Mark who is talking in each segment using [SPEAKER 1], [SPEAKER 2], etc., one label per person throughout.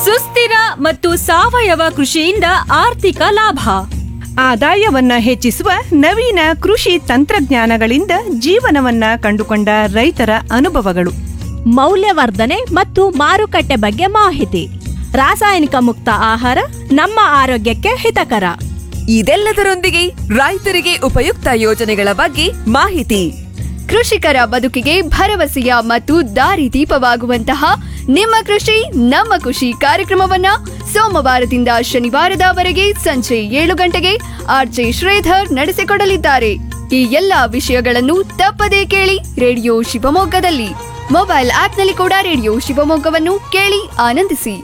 [SPEAKER 1] ಸುಸ್ಥಿರ ಮತ್ತು ಸಾವಯವ ಕೃಷಿಯಿಂದ ಆರ್ಥಿಕ ಲಾಭ
[SPEAKER 2] ಆದಾಯವನ್ನ ಹೆಚ್ಚಿಸುವ ನವೀನ ಕೃಷಿ ತಂತ್ರಜ್ಞಾನಗಳಿಂದ ಜೀವನವನ್ನ ಕಂಡುಕೊಂಡ ರೈತರ ಅನುಭವಗಳು
[SPEAKER 3] ಮೌಲ್ಯವರ್ಧನೆ ಮತ್ತು ಮಾರುಕಟ್ಟೆ ಬಗ್ಗೆ ಮಾಹಿತಿ ರಾಸಾಯನಿಕ ಮುಕ್ತ ಆಹಾರ ನಮ್ಮ ಆರೋಗ್ಯಕ್ಕೆ ಹಿತಕರ
[SPEAKER 4] ಇದೆಲ್ಲದರೊಂದಿಗೆ ರೈತರಿಗೆ ಉಪಯುಕ್ತ ಯೋಜನೆಗಳ ಬಗ್ಗೆ ಮಾಹಿತಿ
[SPEAKER 5] ಕೃಷಿಕರ ಬದುಕಿಗೆ ಭರವಸೆಯ ಮತ್ತು ದಾರಿದೀಪವಾಗುವಂತಹ ನಿಮ್ಮ ಕೃಷಿ ನಮ್ಮ ಖುಷಿ ಕಾರ್ಯಕ್ರಮವನ್ನ ಸೋಮವಾರದಿಂದ ಶನಿವಾರದವರೆಗೆ ಸಂಜೆ ಏಳು ಗಂಟೆಗೆ ಆರ್ಜೆ ಶ್ರೀಧರ್ ನಡೆಸಿಕೊಡಲಿದ್ದಾರೆ ಈ ಎಲ್ಲಾ ವಿಷಯಗಳನ್ನು ತಪ್ಪದೇ ಕೇಳಿ ರೇಡಿಯೋ ಶಿವಮೊಗ್ಗದಲ್ಲಿ ಮೊಬೈಲ್ ಆಪ್ನಲ್ಲಿ ಕೂಡ ರೇಡಿಯೋ ಶಿವಮೊಗ್ಗವನ್ನು ಕೇಳಿ ಆನಂದಿಸಿ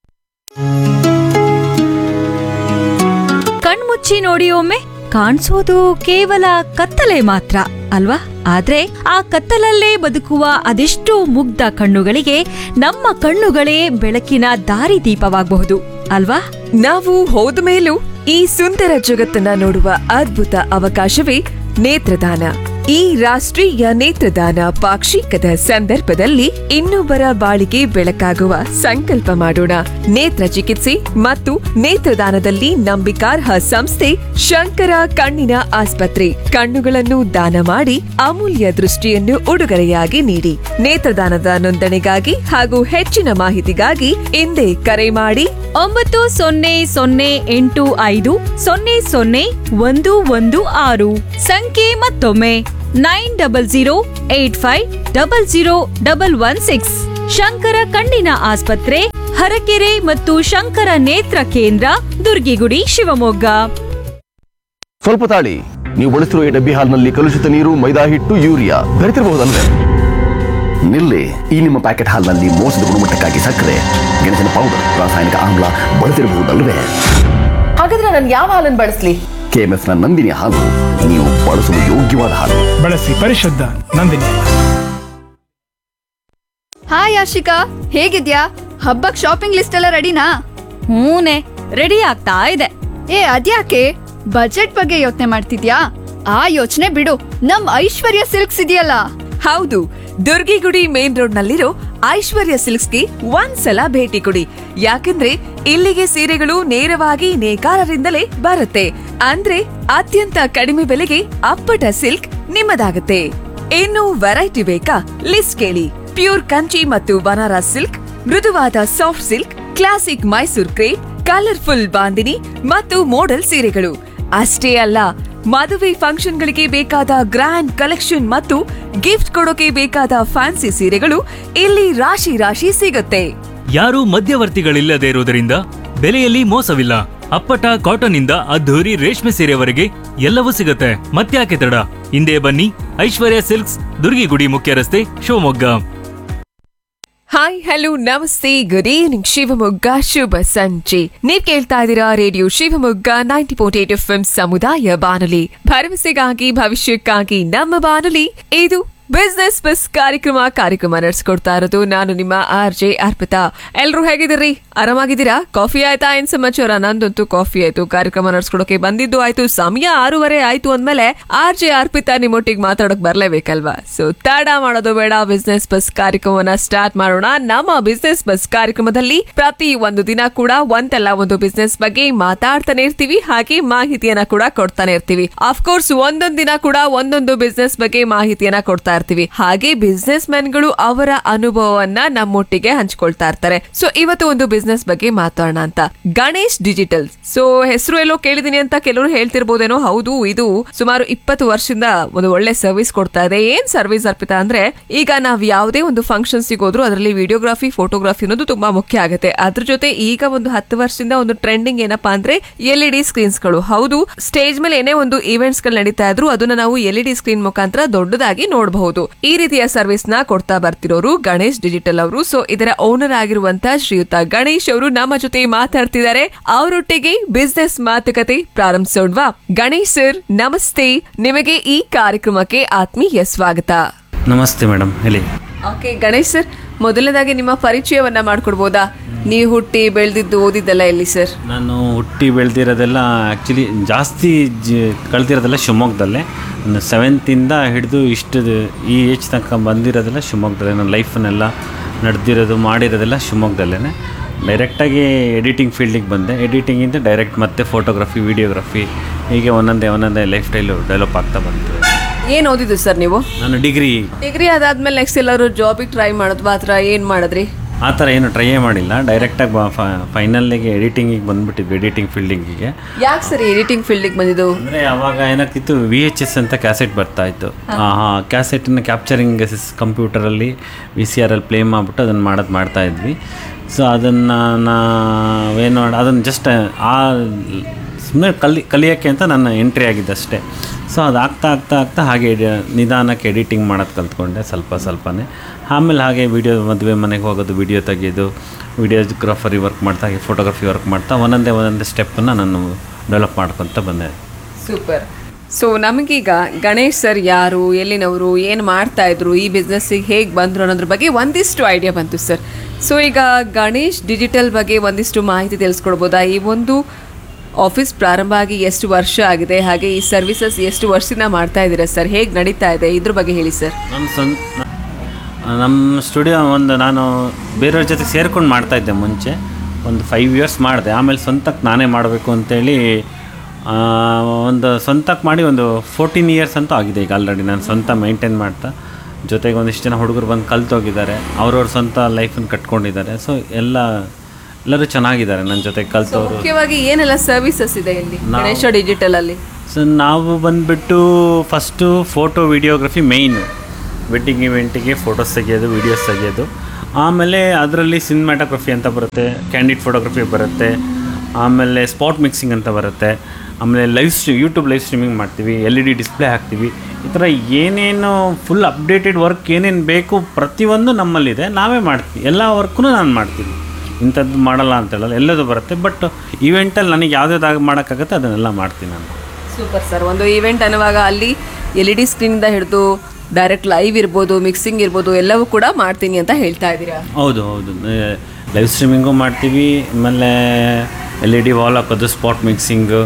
[SPEAKER 1] ಕಣ್ಮುಚ್ಚಿ ನೋಡಿ ಒಮ್ಮೆ ಕಾಣಿಸೋದು ಕೇವಲ ಕತ್ತಲೆ ಮಾತ್ರ ಅಲ್ವಾ ಆದ್ರೆ ಆ ಕತ್ತಲಲ್ಲೇ ಬದುಕುವ ಅದೆಷ್ಟೋ ಮುಗ್ಧ ಕಣ್ಣುಗಳಿಗೆ ನಮ್ಮ ಕಣ್ಣುಗಳೇ ಬೆಳಕಿನ ದಾರಿದೀಪವಾಗಬಹುದು ಅಲ್ವಾ
[SPEAKER 4] ನಾವು ಹೋದ ಮೇಲೂ ಈ ಸುಂದರ ಜಗತ್ತನ್ನ ನೋಡುವ ಅದ್ಭುತ ಅವಕಾಶವೇ ನೇತ್ರದಾನ ಈ ರಾಷ್ಟ್ರೀಯ ನೇತ್ರದಾನ ಪಾಕ್ಷಿಕದ ಸಂದರ್ಭದಲ್ಲಿ ಇನ್ನೊಬ್ಬರ ಬಾಳಿಗೆ ಬೆಳಕಾಗುವ ಸಂಕಲ್ಪ ಮಾಡೋಣ ನೇತ್ರ ಚಿಕಿತ್ಸೆ ಮತ್ತು ನೇತ್ರದಾನದಲ್ಲಿ ನಂಬಿಕಾರ್ಹ ಸಂಸ್ಥೆ ಶಂಕರ ಕಣ್ಣಿನ ಆಸ್ಪತ್ರೆ ಕಣ್ಣುಗಳನ್ನು ದಾನ ಮಾಡಿ ಅಮೂಲ್ಯ ದೃಷ್ಟಿಯನ್ನು ಉಡುಗೊರೆಯಾಗಿ ನೀಡಿ ನೇತ್ರದಾನದ ನೋಂದಣಿಗಾಗಿ ಹಾಗೂ ಹೆಚ್ಚಿನ ಮಾಹಿತಿಗಾಗಿ ಹಿಂದೆ ಕರೆ ಮಾಡಿ
[SPEAKER 1] ಒಂಬತ್ತು ಸೊನ್ನೆ ಸೊನ್ನೆ ಎಂಟು ಐದು ಸೊನ್ನೆ ಸೊನ್ನೆ ಒಂದು ಒಂದು ಆರು ಸಂಖ್ಯೆ ಮತ್ತೊಮ್ಮೆ nine double zero eight five double zero double one six Shankara ಕಣ್ಣಿನ ಆಸ್ಪತ್ರೆ ಹರಕೆರೆ ಮತ್ತು ಶಂಕರ ನೇತ್ರ ಕೇಂದ್ರ ದುರ್ಗಿಗುಡಿ ಶಿವಮೊಗ್ಗ
[SPEAKER 6] ಸ್ವಲ್ಪ ತಾಳಿ ನೀವು ಬಳಸಿರುವ ಈ ಡಬ್ಬಿ ಹಾಲ್ನಲ್ಲಿ ಕಲುಷಿತ ನೀರು ಮೈದಾ ಹಿಟ್ಟು ಯೂರಿಯಾ ಬೆರೆತಿರಬಹುದಲ್ವೇ ನಿಲ್ಲಿ ಈ ನಿಮ್ಮ ಪ್ಯಾಕೆಟ್ ಹಾಲ್ನಲ್ಲಿ ಮೋಸದ ಗುಣಮಟ್ಟಕ್ಕಾಗಿ ಸಕ್ಕರೆ ಗೆಣಸಿನ ಪೌಡರ್ ರಾಸಾಯನಿಕ ಆಮ್ಲ ಬಳಸಿರಬಹುದಲ್ವೇ
[SPEAKER 4] ಹಾಗಾದ್ರೆ ನಾನು ಯಾವ ಹಾಲನ್ನು ಬಳಸಲಿ
[SPEAKER 6] ಕೆಎಂಎಫ್ ನ ನಂದಿನಿ ಹಾಲು ನೀವು ಬಳಸಲು ಯೋಗ್ಯವಾದ ಹಾಲು
[SPEAKER 7] ಬಳಸಿ ಪರಿಶುದ್ಧ ನಂದಿನಿ
[SPEAKER 5] ಹಾಯ್ ಆಶಿಕಾ ಹೇಗಿದ್ಯಾ ಹಬ್ಬಕ್ ಶಾಪಿಂಗ್ ಲಿಸ್ಟ್ ಎಲ್ಲ ರೆಡಿನಾ
[SPEAKER 1] ಹೂನೆ ರೆಡಿ ಆಗ್ತಾ ಇದೆ
[SPEAKER 5] ಏ ಅದ್ಯಾಕೆ ಬಜೆಟ್ ಬಗ್ಗೆ ಯೋಚನೆ ಮಾಡ್ತಿದ್ಯಾ ಆ ಯೋಚನೆ ಬಿಡು ನಮ್ ಐಶ್ವರ್ಯ ಸಿಲ್ಕ್ಸ್ ಇದೆಯಲ್ಲ
[SPEAKER 4] ಹೌದು ದುರ್ಗಿಗುಡಿ ಮೇನ್ ರೋಡ್ ನಲ್ಲಿರೋ ಐಶ್ವರ್ಯ ಸಿಲ್ಕ್ಸ್ಗೆ ಒಂದ್ಸಲ ಭೇಟಿ ಕೊಡಿ ಯಾಕಂದ್ರೆ ಇಲ್ಲಿಗೆ ಸೀರೆಗಳು ನೇರವಾಗಿ ನೇಕಾರರಿಂದಲೇ ಬರುತ್ತೆ ಅಂದ್ರೆ ಅತ್ಯಂತ ಕಡಿಮೆ ಬೆಲೆಗೆ ಅಪ್ಪಟ ಸಿಲ್ಕ್ ನಿಮ್ಮದಾಗುತ್ತೆ ಇನ್ನು ವೆರೈಟಿ ಬೇಕಾ ಲಿಸ್ಟ್ ಕೇಳಿ ಪ್ಯೂರ್ ಕಂಚಿ ಮತ್ತು ಬನಾರಸ್ ಸಿಲ್ಕ್ ಮೃದುವಾದ soft silk classic Mysore crepe colourful bandhani ಮತ್ತು ಮೋಡಲ್ ಸೀರೆಗಳು ಅಷ್ಟೇ ಅಲ್ಲ ಮದುವೆ ಫಂಕ್ಷನ್ಗಳಿಗೆ ಬೇಕಾದ ಗ್ರ್ಯಾಂಡ್ ಕಲೆಕ್ಷನ್ ಮತ್ತು ಗಿಫ್ಟ್ ಕೊಡೋಕೆ ಬೇಕಾದ ಫ್ಯಾನ್ಸಿ ಸೀರೆಗಳು ಇಲ್ಲಿ ರಾಶಿ ರಾಶಿ ಸಿಗುತ್ತೆ
[SPEAKER 8] ಯಾರೂ ಮಧ್ಯವರ್ತಿಗಳಿಲ್ಲದೆ ಇರುವುದರಿಂದ ಬೆಲೆಯಲ್ಲಿ ಮೋಸವಿಲ್ಲ ಅಪ್ಪಟ ಕಾಟನ್ ಇಂದ ಅದ್ಧೂರಿ ರೇಷ್ಮೆ ಸೀರೆವರೆಗೆ ಎಲ್ಲವೂ ಸಿಗುತ್ತೆ ಮತ್ತ್ಯಾಕೆ ತಡ ಹಿಂದೆ ಬನ್ನಿ ಐಶ್ವರ್ಯ ಸಿಲ್ಕ್ಸ್ ದುರ್ಗಿಗುಡಿ ಮುಖ್ಯ ರಸ್ತೆ ಶಿವಮೊಗ್ಗ
[SPEAKER 4] ಹಾಯ್ ಹಲೋ ನಮಸ್ತೆ ಗುಡ್ ಈವ್ನಿಂಗ್ ಶಿವಮೊಗ್ಗ ಶುಭ ಸಂಜೆ ನೀವ್ ಕೇಳ್ತಾ ಇದ್ದೀರಾ radio Shivamogga ninety point eight F ಸಮುದಾಯ ಬಾನುಲಿ ಭರವಸೆಗಾಗಿ ಭವಿಷ್ಯಕ್ಕಾಗಿ ನಮ್ಮ ಬಾನುಲಿ ಇದು ಬಿಸ್ನೆಸ್ ಬಸ್ ಕಾರ್ಯಕ್ರಮ ಕಾರ್ಯಕ್ರಮ ನಡೆಸ್ಕೊಡ್ತಾ ಇರೋದು ನಾನು ನಿಮ್ಮ ಆರ್ ಜೆ ಅರ್ಪಿತಾ ಎಲ್ರು ಹೇಗಿದ್ದೀರಿ ಆರಾಮಾಗಿದ್ದೀರಾ ಕಾಫಿ ಆಯ್ತಾ ಏನ್ ಸಮಾಚಾರ ನಂದಂತೂ ಕಾಫಿ ಆಯ್ತು ಕಾರ್ಯಕ್ರಮ ನಡ್ಸ್ಕೊಡೋಕೆ ಬಂದಿದ್ದು ಆಯ್ತು ಸಮಯ ಆರೂವರೆ ಆಯ್ತು ಅಂದ್ಮೇಲೆ ಆರ್ ಜೆ ಅರ್ಪಿತಾ ನಿಮ್ಮೊಟ್ಟಿಗೆ ಮಾತಾಡೋಕ್ ಬರ್ಲೇಬೇಕಲ್ವಾ ಸೊ ತಡ ಮಾಡೋದು ಬೇಡ ಬಿಸ್ನೆಸ್ ಬಸ್ ಕಾರ್ಯಕ್ರಮವನ್ನ ಸ್ಟಾರ್ಟ್ ಮಾಡೋಣ ನಮ್ಮ ಬಿಸ್ನೆಸ್ ಬಸ್ ಕಾರ್ಯಕ್ರಮದಲ್ಲಿ ಪ್ರತಿ ಒಂದು ದಿನ ಕೂಡ ಒಂದಲ್ಲ ಒಂದು ಬಿಸ್ನೆಸ್ ಬಗ್ಗೆ ಮಾತಾಡ್ತಾನೆ ಇರ್ತೀವಿ ಹಾಗೆ ಮಾಹಿತಿಯನ್ನ ಕೂಡ ಕೊಡ್ತಾನೆ ಇರ್ತೀವಿ ಅಫ್ಕೋರ್ಸ್ ಒಂದೊಂದ್ ದಿನ ಕೂಡ ಒಂದೊಂದು ಬಿಸ್ನೆಸ್ ಬಗ್ಗೆ ಮಾಹಿತಿಯನ್ನ ಕೊಡ್ತಾ ಇರ್ತೀವಿ ಹಾಗೆ ಬಿಸ್ನೆಸ್ ಗಳು ಅವರ ಅನುಭವವನ್ನ ನಮ್ಮೊಟ್ಟಿಗೆ ಹಂಚ್ಕೊಳ್ತಾ ಇರ್ತಾರೆ ಸೊ ಇವತ್ತು ಒಂದು ಬಿಸ್ನೆಸ್ ಬಗ್ಗೆ ಮಾತಾಡೋಣ ಅಂತ ಗಣೇಶ್ ಡಿಜಿಟಲ್ ಸೊ ಹೆಸರು ಎಲ್ಲೋ ಕೇಳಿದೀನಿ ಅಂತ ಕೆಲವರು ಹೇಳ್ತಿರ್ಬೋದೇನೋ ಹೌದು ಇದು ಸುಮಾರು ಇಪ್ಪತ್ತು ವರ್ಷದಿಂದ ಒಂದು ಒಳ್ಳೆ ಸರ್ವಿಸ್ ಕೊಡ್ತಾ ಇದೆ ಏನ್ ಸರ್ವಿಸ್ ಅರ್ಪಿತ ಅಂದ್ರೆ ಈಗ ನಾವ್ ಯಾವುದೇ ಒಂದು ಫಂಕ್ಷನ್ಸ್ ಹೋದ್ರು ಅದರಲ್ಲಿ ವಿಡಿಯೋಗ್ರಫಿ ಫೋಟೋಗ್ರಫಿ ಅನ್ನೋದು ತುಂಬಾ ಮುಖ್ಯ ಆಗುತ್ತೆ ಅದ್ರ ಜೊತೆ ಈಗ ಒಂದು ಹತ್ತು ವರ್ಷದಿಂದ ಒಂದು ಟ್ರೆಂಡಿಂಗ್ ಏನಪ್ಪಾ ಅಂದ್ರೆ ಎಲ್ ಇ ಡಿ ಸ್ಕ್ರೀನ್ಸ್ ಗಳು ಹೌದು ಸ್ಟೇಜ್ ಮೇಲೆ ಏನೇ ಒಂದು ಈವೆಂಟ್ಸ್ ಗಳು ನಡೀತಾ ಇದ್ರು ಅದನ್ನ ನಾವು ಎಲ್ ಇ ಡಿ ಸ್ಕ್ರೀನ್ ಮುಖಾಂತರ ದೊಡ್ಡದಾಗಿ ನೋಡಬಹುದು ಈ ರೀತಿಯ ಸರ್ವಿಸ್ ನ ಕೊಡ್ತಾ ಬರ್ತಿರೋರು ಗಣೇಶ್ ಡಿಜಿಟಲ್ ಅವರು ಸೊ ಇದರ ಓನರ್ ಆಗಿರುವಂತ ಶ್ರೀಯುತ ಗಣೇಶ್ ಅವರು ನಮ್ಮ ಜೊತೆ ಮಾತಾಡ್ತಿದ್ದಾರೆ ಅವರೊಟ್ಟಿಗೆ ಬಿಸ್ನೆಸ್ ಮಾತುಕತೆ ಪ್ರಾರಂಭಿಸೋಣವಾ ಗಣೇಶ್ ಸರ್ ನಮಸ್ತೆ ನಿಮಗೆ ಈ ಕಾರ್ಯಕ್ರಮಕ್ಕೆ ಆತ್ಮೀಯ ಸ್ವಾಗತ
[SPEAKER 9] ನಮಸ್ತೆ ಮೇಡಮ್ ಹೇಳಿ
[SPEAKER 4] ಓಕೆ ಗಣೇಶ್ ಸರ್ ಮೊದಲನೇದಾಗಿ ನಿಮ್ಮ ಪರಿಚಯವನ್ನ ಮಾಡ್ಕೊಡ್ಬೋದಾ ನೀವು ಹುಟ್ಟಿ ಬೆಳೆದಿದ್ದು ಓದಿದ್ದೆಲ್ಲ ಎಲ್ಲಿ ಸರ್
[SPEAKER 9] ನಾನು ಹುಟ್ಟಿ ಬೆಳೆದಿರೋದೆಲ್ಲ ಆ್ಯಕ್ಚುಲಿ ಜಾಸ್ತಿ ಜ ಕಳ್ದಿರೋದೆಲ್ಲ ಶಿವಮೊಗ್ಗದಲ್ಲೇ ನಾನು ಸೆವೆಂತಿಂದ ಹಿಡಿದು ಇಷ್ಟು ಈ ಏಜ್ ತನಕ ಬಂದಿರೋದೆಲ್ಲ ಶಿವಮೊಗ್ಗದಲ್ಲೇ ನನ್ನ ಲೈಫನ್ನೆಲ್ಲ ನಡೆದಿರೋದು ಮಾಡಿರೋದೆಲ್ಲ ಶಿವಮೊಗ್ಗದಲ್ಲೇ ಡೈರೆಕ್ಟಾಗಿ ಎಡಿಟಿಂಗ್ ಫೀಲ್ಡಿಗೆ ಬಂದೆ ಎಡಿಟಿಂಗಿಂದ ಡೈರೆಕ್ಟ್ ಮತ್ತೆ ಫೋಟೋಗ್ರಫಿ ವಿಡಿಯೋಗ್ರಫಿ ಹೀಗೆ ಒಂದೊಂದೇ ಒಂದೊಂದೇ ಲೈಫ್ ಸ್ಟೈಲು ಡೆವಲಪ್ ಆಗ್ತಾ ಬಂತು
[SPEAKER 4] ಏನ್ ಓದಿದ್ದು ಸರ್ ನೀವು
[SPEAKER 9] ನಾನು ಡಿಗ್ರಿ
[SPEAKER 4] ಡಿಗ್ರಿ ಅದಾದ್ಮೇಲೆ ನೆಕ್ಸ್ಟ್ ಎಲ್ಲರೂ ಜಾಬಿಗೆ ಟ್ರೈ ಮಾಡಿದ್ವಾ ಅಥವಾ ಏನ್ ಮಾಡಿದ್ರಿ
[SPEAKER 9] ಆ ಥರ ಏನು ಟ್ರೈಯೇ ಮಾಡಿಲ್ಲ ಡೈರೆಕ್ಟಾಗಿ ಫೈನಲ್ಗೆ ಎಡಿಟಿಂಗಿಗೆ ಬಂದುಬಿಟ್ಟಿದ್ವಿ ಎಡಿಟಿಂಗ್ ಫೀಲ್ಡಿಂಗಿಗೆ
[SPEAKER 4] ಯಾಕೆ ಸರ್ ಎಡಿಟಿಂಗ್ ಫೀಲ್ಡಿಗೆ ಬಂದಿದ್ದು
[SPEAKER 9] ಅಂದರೆ ಅವಾಗ ಏನಾಗ್ತಿತ್ತು ವಿ ಎಚ್ ಎಸ್ ಅಂತ ಕ್ಯಾಸೆಟ್ ಬರ್ತಾ ಇತ್ತು ಹಾಂ ಕ್ಯಾಸೆಟನ್ನ ಕ್ಯಾಪ್ಚರಿಂಗ್ ಕಂಪ್ಯೂಟರಲ್ಲಿ ವಿ ಸಿ ಆರಲ್ಲಿ ಪ್ಲೇ ಮಾಡಿಬಿಟ್ಟು ಅದನ್ನು ಮಾಡೋದು ಮಾಡ್ತಾ ಇದ್ವಿ ಸೊ ಅದನ್ನು ನಾವೇನು ಮಾಡಿ ಅದನ್ನು ಜಸ್ಟ್ ಆ ಸುಮ್ಮನೆ ಕಲಿ ಕಲಿಯೋಕ್ಕೆ ಅಂತ ನಾನು ಎಂಟ್ರಿ ಆಗಿದ್ದೆ ಅಷ್ಟೇ ಸೊ ಅದು ಆಗ್ತಾ ಆಗ್ತಾ ಆಗ್ತಾ ಹಾಗೆ ಎಡಿ- ನಿಧಾನಕ್ಕೆ ಎಡಿಟಿಂಗ್ ಮಾಡೋದು ಕಲ್ತ್ಕೊಂಡೆ ಸ್ವಲ್ಪ ಸ್ವಲ್ಪನೇ ಆಮೇಲೆ ಹಾಗೆ ವಿಡಿಯೋ ಮದುವೆ ಮನೆಗೆ ಹೋಗೋದು ವಿಡಿಯೋ ತೆಗೆಯೋದು ವಿಡಿಯೋಗ್ರಾಫರಿ ವರ್ಕ್ ಮಾಡ್ತಾ ಹಾಗೆ ಫೋಟೋಗ್ರಫಿ ವರ್ಕ್ ಮಾಡ್ತಾ ಒಂದೊಂದೇ ಒಂದೊಂದೇ ಸ್ಟೆಪ್ಪನ್ನು ನಾನು ಡೆವಲಪ್ ಮಾಡ್ಕೊತ ಬಂದೆ
[SPEAKER 4] ಸೂಪರ್ ಸೊ ನಮಗೀಗ ಗಣೇಶ್ ಸರ್ ಯಾರು ಎಲ್ಲಿನವರು ಏನು ಮಾಡ್ತಾ ಇದ್ರು ಈ ಬಿಸ್ನೆಸ್ಸಿಗೆ ಹೇಗೆ ಬಂದರು ಅನ್ನೋದ್ರ ಬಗ್ಗೆ ಒಂದಿಷ್ಟು ಐಡಿಯಾ ಬಂತು ಸರ್ ಸೊ ಈಗ ಗಣೇಶ್ ಡಿಜಿಟಲ್ ಬಗ್ಗೆ ಒಂದಿಷ್ಟು ಮಾಹಿತಿ ತಿಳಿಸ್ಕೊಡ್ಬೋದಾ ಈ ಒಂದು ಆಫೀಸ್ ಪ್ರಾರಂಭ ಆಗಿ ಎಷ್ಟು ವರ್ಷ ಆಗಿದೆ ಹಾಗೆ ಈ ಸರ್ವಿಸಸ್ ಎಷ್ಟು ವರ್ಷದಿಂದ ಮಾಡ್ತಾ ಇದ್ದೀರಾ ಸರ್ ಹೇಗೆ ನಡೀತಾ ಇದೆ ಇದ್ರ ಬಗ್ಗೆ ಹೇಳಿ ಸರ್
[SPEAKER 9] ನನ್ನ ಸ್ವಂತ ನಮ್ಮ ಸ್ಟುಡಿಯೋ ಒಂದು ನಾನು ಬೇರೆಯವ್ರ ಜೊತೆ ಸೇರ್ಕೊಂಡು ಮಾಡ್ತಾಯಿದ್ದೆ ಮುಂಚೆ ಒಂದು ಫೈವ್ ಇಯರ್ಸ್ ಮಾಡಿದೆ ಆಮೇಲೆ ಸ್ವಂತಕ್ಕೆ ನಾನೇ ಮಾಡಬೇಕು ಅಂತೇಳಿ ಆ, ಒಂದು ಸ್ವಂತಕ್ಕೆ ಮಾಡಿ ಒಂದು ಫೋರ್ಟೀನ್ ಇಯರ್ಸ್ ಅಂತೂ ಆಗಿದೆ ಈಗ ಆಲ್ರೆಡಿ ನಾನು ಸ್ವಂತ ಮೇಂಟೈನ್ ಮಾಡ್ತಾ ಜೊತೆಗೆ ಒಂದಿಷ್ಟು ಜನ ಹುಡುಗರು ಬಂದು ಕಲ್ತೋಗಿದ್ದಾರೆ ಅವ್ರವ್ರ ಸ್ವಂತ ಲೈಫನ್ನು ಕಟ್ಕೊಂಡಿದ್ದಾರೆ ಸೊ ಎಲ್ಲ ಎಲ್ಲರೂ ಚೆನ್ನಾಗಿದ್ದಾರೆ ನನ್ನ ಜೊತೆ ಕಲ್ತವರು
[SPEAKER 4] ಮುಖ್ಯವಾಗಿ ಏನೆಲ್ಲ ಸರ್ವಿಸಸ್ ಇದೆ ಇಲ್ಲಿ ಗಣೇಶ ಡಿಜಿಟಲ್ ಅಲ್ಲಿ
[SPEAKER 9] ಸೊ ನಾವು ಬಂದುಬಿಟ್ಟು first photo videography main wedding ಇವೆಂಟಿಗೆ ಫೋಟೋಸ್ ತೆಗೆಯೋದು ವೀಡಿಯೋಸ್ ತೆಗೆಯೋದು ಆಮೇಲೆ ಅದರಲ್ಲಿ ಸಿನಿಮಾಟೋಗ್ರಫಿ ಅಂತ ಬರುತ್ತೆ ಕ್ಯಾಂಡಿಡ್ ಫೋಟೋಗ್ರಫಿ ಬರುತ್ತೆ ಆಮೇಲೆ ಸ್ಪಾಟ್ ಮಿಕ್ಸಿಂಗ್ ಅಂತ ಬರುತ್ತೆ ಆಮೇಲೆ live stream YouTube live streaming ಮಾಡ್ತೀವಿ ಎಲ್ ಇ ಡಿ ಡಿಸ್ಪ್ಲೇ ಹಾಕ್ತೀವಿ ಈ ಥರ ಏನೇನು ಫುಲ್ ಅಪ್ಡೇಟೆಡ್ ವರ್ಕ್ ಏನೇನು ಬೇಕು ಪ್ರತಿಯೊಂದು ನಮ್ಮಲ್ಲಿದೆ ನಾವೇ ಮಾಡ್ತೀವಿ ಎಲ್ಲ ವರ್ಕೂ ನಾನು ಮಾಡ್ತೀನಿ ಇಂಥದ್ದು ಮಾಡಲ್ಲ ಅಂತ ಹೇಳಲ್ಲ ಎಲ್ಲದೂ ಬರುತ್ತೆ ಬಟ್ ಇವೆಂಟಲ್ಲಿ ನನಗೆ ಯಾವುದ್ಯಾವ್ದು ಮಾಡೋಕ್ಕಾಗತ್ತೆ ಅದನ್ನೆಲ್ಲ ಮಾಡ್ತೀನಿ ನಾನು
[SPEAKER 4] ಸೂಪರ್ ಸರ್ ಒಂದು ಈವೆಂಟ್ ಅನ್ನುವಾಗ ಅಲ್ಲಿ ಎಲ್ ಇ ಡಿ ಸ್ಕ್ರೀನಿಂದ ಹಿಡಿದು ಡೈರೆಕ್ಟ್ ಲೈವ್ ಇರ್ಬೋದು ಮಿಕ್ಸಿಂಗ್ ಇರ್ಬೋದು ಎಲ್ಲವೂ ಕೂಡ ಮಾಡ್ತೀನಿ ಅಂತ ಹೇಳ್ತಾ ಇದ್ದೀರಾ
[SPEAKER 9] ಹೌದು ಹೌದು ಲೈವ್ ಸ್ಟ್ರೀಮಿಂಗು ಮಾಡ್ತೀವಿ ಆಮೇಲೆ ಎಲ್ ಇ ಡಿ ವಾಲ್ ಹಾಕೋದು ಸ್ಪಾಟ್ ಮಿಕ್ಸಿಂಗು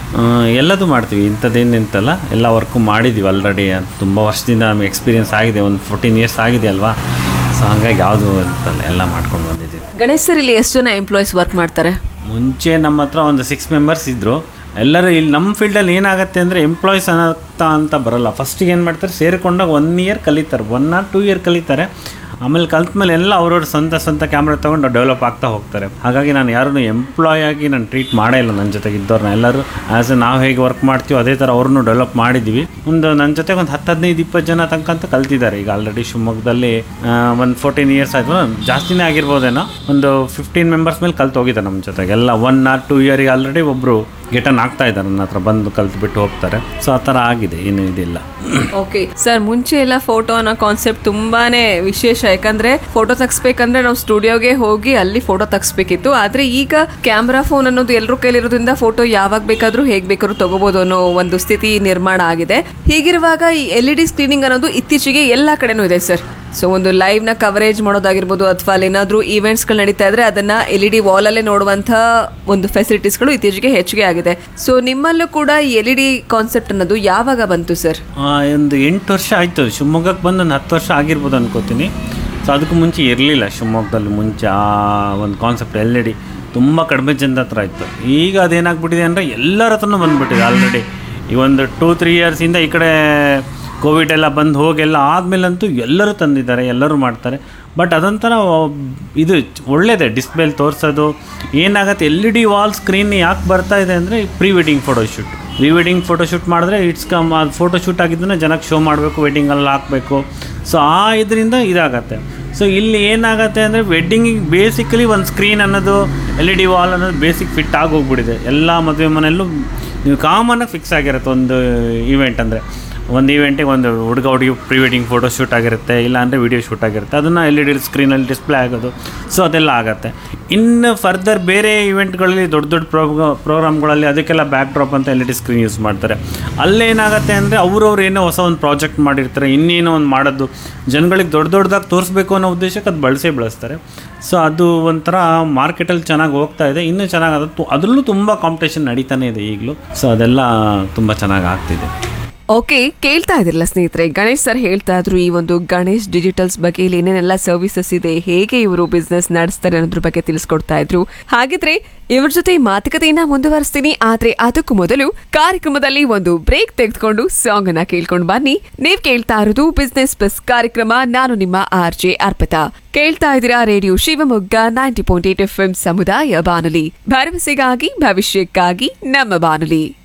[SPEAKER 9] ಎಲ್ಲದೂ ಮಾಡ್ತೀವಿ ಇಂಥದ್ದೇನು ನಿಂತಲ್ಲ ಎಲ್ಲ ವರ್ಕು ಮಾಡಿದ್ದೀವಿ ಆಲ್ರೆಡಿ ತುಂಬ ವರ್ಷದಿಂದ ನಮಗೆ ಎಕ್ಸ್ಪೀರಿಯನ್ಸ್ ಆಗಿದೆ ಒಂದು ಫೋರ್ಟೀನ್ ಇಯರ್ಸ್ ಆಗಿದೆ ಅಲ್ವಾ ಸೊ ಹಾಗಾಗಿ ಯಾವುದು ಅಂತಲ್ಲ ಎಲ್ಲ ಮಾಡ್ಕೊಂಡು ಬಂದಿದ್ದೀವಿ
[SPEAKER 4] ಗಣೇಶ್ ಸರ್ ಇಲ್ಲಿ ಎಷ್ಟು ಜನ ಎಂಪ್ಲಾಯೀಸ್ ವರ್ಕ್ ಮಾಡ್ತಾರೆ
[SPEAKER 9] ಮುಂಚೆ ನಮ್ಮ ಹತ್ರ ಒಂದು ಸಿಕ್ಸ್ ಮೆಂಬರ್ಸ್ ಇದ್ದರು ಎಲ್ಲರೂ ಇಲ್ಲಿ ನಮ್ಮ ಫೀಲ್ಡಲ್ಲಿ ಏನಾಗುತ್ತೆ ಅಂದರೆ ಎಂಪ್ಲಾಯೀಸ್ ಅನ್ನತ್ತ ಅಂತ ಬರಲ್ಲ ಫಸ್ಟಿಗೆ ಏನು ಮಾಡ್ತಾರೆ ಸೇರಿಕೊಂಡಾಗ ಒನ್ ಇಯರ್ ಕಲಿತಾರೆ ಒನ್ ಆರ್ ಟೂ ಇಯರ್ ಕಲಿತಾರೆ ಆಮೇಲೆ ಕಲ್ತ ಮೇಲೆ ಎಲ್ಲ ಅವ್ರವ್ರ ಸ್ವಂತ ಸ್ವಂತ ಕ್ಯಾಮ್ರಾ ತೊಗೊಂಡು ಡೆವಲಪ್ ಆಗ್ತಾ ಹೋಗ್ತಾರೆ ಹಾಗಾಗಿ ನಾನು ಯಾರನ್ನು ಎಂಪ್ಲಾಯ್ ಆಗಿ ನಾನು ಟ್ರೀಟ್ ಮಾಡೇ ಇಲ್ಲ ನನ್ನ ಜೊತೆಗೆ ಇದ್ದವ್ರನ್ನ ಎಲ್ಲರೂ ಆ್ಯಸ್ ಎ ನಾವು ಹೇಗೆ ವರ್ಕ್ ಮಾಡ್ತೀವೋ ಅದೇ ಥರ ಅವ್ರನ್ನೂ ಡೆವಲಪ್ ಮಾಡಿದ್ದೀವಿ ಒಂದು ನನ್ನ ಜೊತೆಗೆ ಒಂದು ಹತ್ತು ಹದಿನೈದು ಇಪ್ಪತ್ತು ಜನ ತನಕ ಅಂತ ಕಲ್ತಿದ್ದಾರೆ ಈಗ ಆಲ್ರೆಡಿ ಶಿವಮೊಗ್ಗದಲ್ಲಿ ಒಂದು ಫೋರ್ಟೀನ್ ಇಯರ್ಸ್ ಆಯಿತು ಜಾಸ್ತಿನೇ ಆಗಿರ್ಬೋದೇನೋ ಒಂದು ಫಿಫ್ಟೀನ್ ಮೆಂಬರ್ಸ್ ಮೇಲೆ ಕಲ್ತು ಹೋಗಿದ್ದಾರೆ ನಮ್ಮ ಜೊತೆಗೆ ಎಲ್ಲ ಒನ್ ಆರ್ ಟೂ ಇಯರಿಗೆ ಆಲ್ರೆಡಿ ಒಬ್ಬರು ಗೆಟನ್ ಆಗ್ತಾ ಇದ್ದಾರೆ ನನ್ನ ಹತ್ರ ಬಂದು ಕಲ್ತು ಬಿಟ್ಟು ಹೋಗ್ತಾರೆ ಸೊ ಆ ಥರ ಆಗಿದೆ ಏನು ಇದಿಲ್ಲ
[SPEAKER 4] ಓಕೆ ಸರ್ ಮುಂಚೆ ಎಲ್ಲ ಫೋಟೋ ಅನ್ನೋ ಕಾನ್ಸೆಪ್ಟ್ ತುಂಬಾನೇ ವಿಶೇಷ ಯಾಕಂದ್ರೆ ಫೋಟೋ ತೆಗಿಸ್ಬೇಕಂದ್ರೆ ನಾವು ಸ್ಟುಡಿಯೋಗೆ ಹೋಗಿ ಅಲ್ಲಿ ಫೋಟೋ ತೆಗಿಸ್ಬೇಕಿತ್ತು ಆದ್ರೆ ಈಗ ಕ್ಯಾಮ್ರಾ ಫೋನ್ ಅನ್ನೋದು ಎಲ್ಲರ ಕೈಲಿರೋದ್ರಿಂದ ಫೋಟೋ ಯಾವಾಗ ಬೇಕಾದ್ರೂ ಹೇಗ್ ಬೇಕಾದ್ರೂ ತಗೋಬಹುದು ಅನ್ನೋ ಒಂದು ಸ್ಥಿತಿ ನಿರ್ಮಾಣ ಆಗಿದೆ ಹೀಗಿರುವಾಗ ಈ ಎಲ್ ಇ ಡಿ ಸ್ಕ್ರೀನಿಂಗ್ ಅನ್ನೋದು ಇತ್ತೀಚೆಗೆ ಎಲ್ಲಾ ಕಡೆನೂ ಇದೆ ಸರ್ ಸೊ ಒಂದು ಲೈವ್ ನ ಕವರೇಜ್ ಮಾಡೋದಾಗಿರ್ಬೋದು ಅಥವಾ ಅಲ್ಲಿ ಏನಾದ್ರೂ ಈವೆಂಟ್ಸ್ ಗಳು ನಡೀತಾ ಇದ್ರೆ ಅದನ್ನ ಎಲ್ ಇ ಡಿ ವಾಲ್ ಅಲ್ಲೇ ನೋಡುವಂತ ಒಂದು ಫೆಸಿಲಿಟೀಸ್ಗಳು ಇತ್ತೀಚೆಗೆ ಹೆಚ್ಚಿಗೆ ಆಗಿದೆ ಸೊ ನಿಮ್ಮಲ್ಲೂ ಕೂಡ ಎಲ್ ಇ ಡಿ ಕಾನ್ಸೆಪ್ಟ್ ಅನ್ನೋದು ಯಾವಾಗ ಬಂತು ಸರ್
[SPEAKER 9] ಆ, ಒಂದು ಎಂಟು ವರ್ಷ ಆಯಿತು ಶಿವಮೊಗ್ಗಕ್ಕೆ ಬಂದು ಒಂದು ಹತ್ತು ವರ್ಷ ಆಗಿರ್ಬೋದು ಅನ್ಕೋತೀನಿ ಸೊ ಅದಕ್ಕೂ ಮುಂಚೆ ಇರಲಿಲ್ಲ ಶಿವಮೊಗ್ಗದಲ್ಲಿ ಮುಂಚೆ ಆ ಒಂದು ಕಾನ್ಸೆಪ್ಟ್ ಎಲ್ ಇ ಡಿ ತುಂಬ ಕಡಿಮೆ ಜನದ ಹತ್ರ ಇತ್ತು ಈಗ ಅದೇನಾಗ್ಬಿಟ್ಟಿದೆ ಅಂದರೆ ಎಲ್ಲರ ಹತ್ರನೂ ಬಂದ್ಬಿಟ್ಟಿದೆ ಆಲ್ರೆಡಿ ಈ ಒಂದು ಟೂ ತ್ರೀ ಇಯರ್ಸಿಂದ ಈ ಕಡೆ ಕೋವಿಡ್ ಎಲ್ಲ ಬಂದು ಹೋಗೆಲ್ಲ ಆದಮೇಲಂತೂ ಎಲ್ಲರೂ ತಂದಿದ್ದಾರೆ ಎಲ್ಲರೂ ಮಾಡ್ತಾರೆ ಬಟ್ ಅದೊಂಥರ ಇದು ಒಳ್ಳೇದೇ ಡಿಸ್ಪ್ಲೇಲಿ ತೋರಿಸೋದು ಏನಾಗುತ್ತೆ L E D wall screen ಯಾಕೆ ಬರ್ತಾ ಇದೆ ಅಂದರೆ pre wedding photoshoot pre wedding photoshoot ಮಾಡಿದ್ರೆ ಇಟ್ಸ್ ಕಮ್ ಅದು ಫೋಟೋಶೂಟ್ ಆಗಿದ್ದನ್ನ ಜನಕ್ಕೆ ಶೋ ಮಾಡಬೇಕು ವೆಡ್ಡಿಂಗಲ್ಲಿ ಹಾಕಬೇಕು ಸೊ ಆ ಇದರಿಂದ ಇದಾಗತ್ತೆ ಸೊ ಇಲ್ಲಿ ಏನಾಗುತ್ತೆ ಅಂದರೆ ವೆಡ್ಡಿಂಗಿಗೆ ಬೇಸಿಕಲಿ ಒಂದು ಸ್ಕ್ರೀನ್ ಅನ್ನೋದು ಎಲ್ ಇ ಡಿ ವಾಲ್ ಅನ್ನೋದು ಬೇಸಿಕ್ ಫಿಟ್ ಆಗಿ ಹೋಗ್ಬಿಟ್ಟಿದೆ ಎಲ್ಲ ಮದುವೆ ಮನೆಯಲ್ಲೂ ನೀವು ಕಾಮನ್ನಾಗಿ ಫಿಕ್ಸ್ ಆಗಿರುತ್ತೆ ಒಂದು ಈವೆಂಟ್ ಅಂದರೆ ಒಂದು ಈವೆಂಟಿಗೆ ಒಂದು ಹುಡುಗ ಹುಡುಗಿ ಪ್ರೀ ವೆಡ್ಡಿಂಗ್ ಫೋಟೋ ಶೂಟ್ ಆಗಿರುತ್ತೆ ಇಲ್ಲ ಅಂದರೆ ವಿಡಿಯೋ ಶೂಟ್ ಆಗಿರುತ್ತೆ ಅದನ್ನು ಎಲ್ ಇ ಡಿ ಸ್ಕ್ರೀನಲ್ಲಿ ಡಿಸ್ಪ್ಲೇ ಆಗೋದು ಸೊ ಅದೆಲ್ಲ ಆಗುತ್ತೆ ಇನ್ನು ಫರ್ದರ್ ಬೇರೆ ಇವೆಂಟ್ಗಳಲ್ಲಿ ದೊಡ್ಡ ದೊಡ್ಡ ಪ್ರೋಗ್ರಾ ಪ್ರೋಗ್ರಾಮ್ಗಳಲ್ಲಿ ಅದಕ್ಕೆಲ್ಲ ಬ್ಯಾಕ್ ಡ್ರಾಪ್ ಅಂತ L E D screen use ಮಾಡ್ತಾರೆ ಅಲ್ಲೇನಾಗುತ್ತೆ ಅಂದರೆ ಅವ್ರವ್ರು ಏನೋ ಹೊಸ ಒಂದು ಪ್ರಾಜೆಕ್ಟ್ ಮಾಡಿರ್ತಾರೆ ಇನ್ನೇನೋ ಒಂದು ಮಾಡೋದು ಜನಗಳಿಗೆ ದೊಡ್ಡ ದೊಡ್ಡದಾಗಿ ತೋರಿಸ್ಬೇಕು ಅನ್ನೋ ಉದ್ದೇಶಕ್ಕೆ ಅದು ಬಳಸೇ ಬಳಸ್ತಾರೆ ಸೊ ಅದು ಒಂಥರ ಮಾರ್ಕೆಟಲ್ಲಿ ಚೆನ್ನಾಗಿ ಹೋಗ್ತಾ ಇದೆ ಇನ್ನೂ ಚೆನ್ನಾಗಿ ಅದರಲ್ಲೂ ತುಂಬ ಕಾಂಪಿಟೇಷನ್ ನಡೀತಾನೆ ಇದೆ ಈಗಲೂ ಸೊ ಅದೆಲ್ಲ ತುಂಬ ಚೆನ್ನಾಗಿ ಆಗ್ತಿದೆ
[SPEAKER 4] ಓಕೆ ಕೇಳ್ತಾ ಇದ್ರಲ್ಲ ಸ್ನೇಹಿತರೆ ಗಣೇಶ್ ಸರ್ ಹೇಳ್ತಾ ಇದ್ರು ಈ ಒಂದು ಗಣೇಶ್ ಡಿಜಿಟಲ್ಸ್ ಬಗ್ಗೆ ಇಲ್ಲಿ ಏನೇನೆಲ್ಲ ಸರ್ವಿಸಸ್ ಇದೆ ಹೇಗೆ ಇವರು ಬಿಸ್ನೆಸ್ ನಡೆಸ್ತಾರೆ ಅನ್ನೋದ್ರ ಬಗ್ಗೆ ತಿಳಿಸ್ಕೊಡ್ತಾ ಇದ್ರು ಹಾಗಿದ್ರೆ ಇವ್ರ ಜೊತೆ ಮಾತುಕತೆಯನ್ನ ಮುಂದುವರಿಸ್ತೀನಿ ಆದ್ರೆ ಅದಕ್ಕೂ ಮೊದಲು ಕಾರ್ಯಕ್ರಮದಲ್ಲಿ ಒಂದು ಬ್ರೇಕ್ ತೆಗೆದುಕೊಂಡು ಸಾಂಗ್ ಅನ್ನ ಕೇಳ್ಕೊಂಡು ಬನ್ನಿ ನೀವ್ ಕೇಳ್ತಾ ಇರೋದು ಬಿಸ್ನೆಸ್ ಬಸ್ ಕಾರ್ಯಕ್ರಮ ನಾನು ನಿಮ್ಮ ಆರ್ ಜೆ ಅರ್ಪಿತಾ ಕೇಳ್ತಾ ಇದ್ದೀರಾ radio Shivamogga ninety point eight F M ಸಮುದಾಯ ಬಾನುಲಿ ಭರವಸೆಗಾಗಿ ಭವಿಷ್ಯಕ್ಕಾಗಿ ನಮ್ಮ ಬಾನುಲಿ